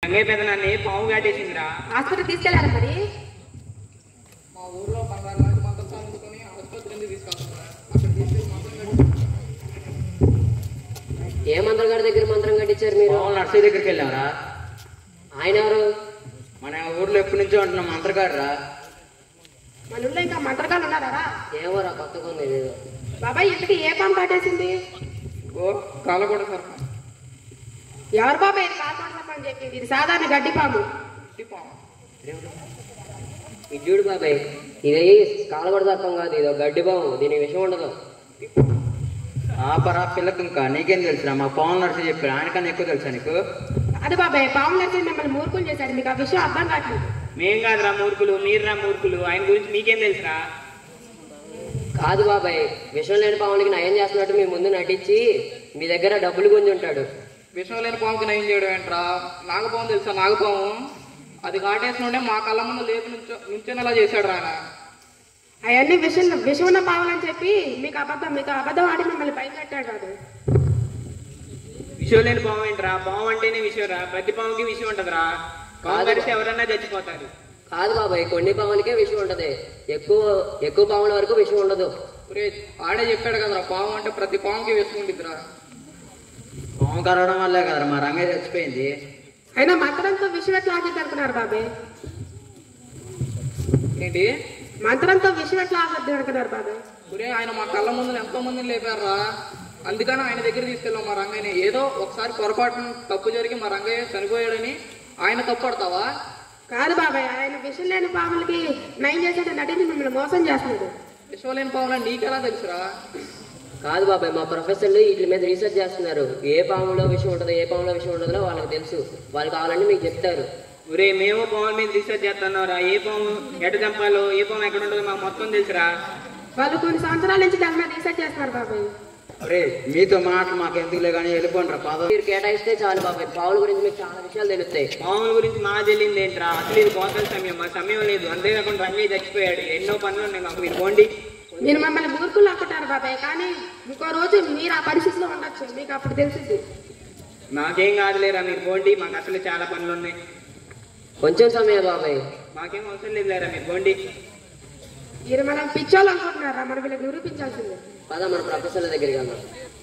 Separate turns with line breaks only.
రంగయ్య పెద్ద నన్ను పాము కాటేసిందిరా
హాస్పిటల్ తీసుకెళ్లారా మరి
మా ఊర్లో పదహారు మంది మంత్రం అందుకొని ఆసుపత్రి ఎందుకు తీసుకెళ్తున్నారు అక్కడ తీసుకెళ్ళి మంత్రం కట్టి
ఏ మంత్రం గారి దగ్గర మంత్రం కట్టించారు మీరు
పాము నర్సరీ దగ్గరికి వెళ్ళాంరా
ఆయన ఎవరు
మన ఊర్లో ఎప్పటి నుంచో ఉంటున్న మంత్రగాడు రా
మన ఊళ్ళో ఇంకా మంత్రకాలు ఉన్నారా
ఏమోరా కొత్తగా ఉంది ఇదేదో.
బాబాయ్ ఇంతకి ఏ పాము కాటేసింది
ఓ కాల కూడా సర్పం
ఎవరు బాబాయ్ ఇది కాల్పడ అని చెప్పింది ఇది సాధారణ గడ్డి పాము
ఇది చూడు బాబాయ్ ఇది కాలబడి సర్పం కాదు ఇది ఒక గడ్డి బాము దీనికి విషయం ఉండదు
ఆపరా పిల్లకి ఇంకా నీకేం తెలుసురా మా పాము నర్సరీ చెప్పాడు ఆయనకన్నా ఎక్కువ తెలుసా నీకు
అది బాబాయ్ పాము నచ్చి మిమ్మల్ని మూర్ఖులు చేశాడు మీకు ఆ విషయం అర్థం కావట్లేదు
మేం కాదురా మూర్ఖులు మీరురా మూర్ఖులు ఆయన గురించి మీకేం తెలుసురా
కాదు బాబాయ్ విషయం లేని పాములకి నయం చేస్తున్నట్టు మీ ముందు నటించి మీ దగ్గర డబ్బులు గుంజి ఉంటాడు
విషయం లేని పాముకి నయం చేయడం ఏంట్రా నాగపాము తెలుసా నాగపాము అది కాటేసినోడే మా కళ్ళ ముందు లేపు నుంచో నుంచొని అలా చేశాడు రా ఆయన
అవన్నీ విషయం విషం ఉన్న పావులు అని చెప్పి మీకు అబద్ధం మీకు అబద్ధం ఆడి మిమ్మల్ని పైకి కట్టాడు కాదు
విషయం లేని పాము ఏంట్రా పాము అంటేనే విషయం రా ప్రతి పాముకి విషయం ఉంటదిరా పాము
కాదు.
కరిస్తే ఎవరన్నా చచ్చిపోతారు
కాదు బాబాయ్ కొన్ని పాములకే విషయం ఉంటది ఎక్కువ ఎక్కువ పాముల వరకు విషయం ఉండదు
ఒరే ఆడే చెప్పాడు కదరా పాము అంటే ప్రతి పాముకి విషం ఉండిద్దిరా
పాము కరవడం వల్లే కదరా మా రంగయ్య చచ్చిపోయింది
అయినా మంత్రంతో విషయం ఎట్లా ఆగిద్ది అనుకున్నారు బాబాయ్
ఏంటి
మంత్రంతో విషయం ఎట్లా ఆగద్దు అనుకున్నారు బాబాయ్
ఒరే ఆయన మా కళ్ళ ముందు ఎంతో మందిని లేపారా అందుకని ఆయన దగ్గర తీసుకెళ్ళాం మా రంగయ్యని ఏదో ఒకసారి పొరపాటున తప్పు జరిగి మా రంగయ్య చనిపోయాడని ఆయన తప్పడతావా
కాదు బాబాయ్ ఆయన విషయం లేని పాములకి నయం చేసేట నటించి మిమ్మల్ని మోసం చేస్తున్నాడు
విశ్వలేని పాములా నీకెలా తెలుసురా
కాదు బాబాయ్ మా ప్రొఫెసర్లు వీటి మీద రీసెర్చ్ చేస్తున్నారు ఏ పాములో విషయం ఉంటుందో ఏ పాములో విషయం ఉండదో వాళ్ళకి తెలుసు వాళ్ళు కావాలంటే మీకు చెప్తారు
ఒరే మేము పాముల మీద రీసెర్చ్ చేస్తున్నారా ఏ పాము ఎట చంపాలో ఏ పాము ఎక్కడ ఉంటుందో మాకు మొత్తం తెలుసురా
వాళ్ళు కొన్ని సంవత్సరాల నుంచి దాని మీద రీసెర్చ్ చేస్తున్నారు బాబాయ్
ఒరే మీతో మాటలు మాకు ఎందుకులే కానీ వెళ్ళిపోండి పాదం
మీరు కేటాయిస్తే చాలు బాబాయ్ పాముల గురించి మీకు చాలా విషయాలు తెలుస్తాయి
పాముల గురించి మా తెలియంది ఏంట్రా అసలు ఇది కోతల సమయం మా సమయం లేదు అంతేకాకుండా రంగయ్య చచ్చిపోయాడు ఎన్నో పనులు ఉన్నాయి మాకు మీరు పోండి
మీరు మమ్మల్ని మూర్ఖులు అనుకుంటారు బాబాయ్ కానీ ఇంకో రోజు మీరు ఆ పరిస్థితిలో ఉండొచ్చు మీకు అప్పుడు తెలిసింది
మాకేం కాదులేరా మీరు పోండి మాకు అసలు చాలా పనులు ఉన్నాయి
కొంచెం సమయం బాబాయ్
మాకేం అవసరం లేదు లేరా మీరు పోండి
మీరు మనం పిచ్చోళ్ళు అనుకుంటున్నారా మనం వీళ్ళకి నిరూపించాల్సిందే
పద మన ప్రొఫెసర్ల దగ్గరికి వెళ్దాం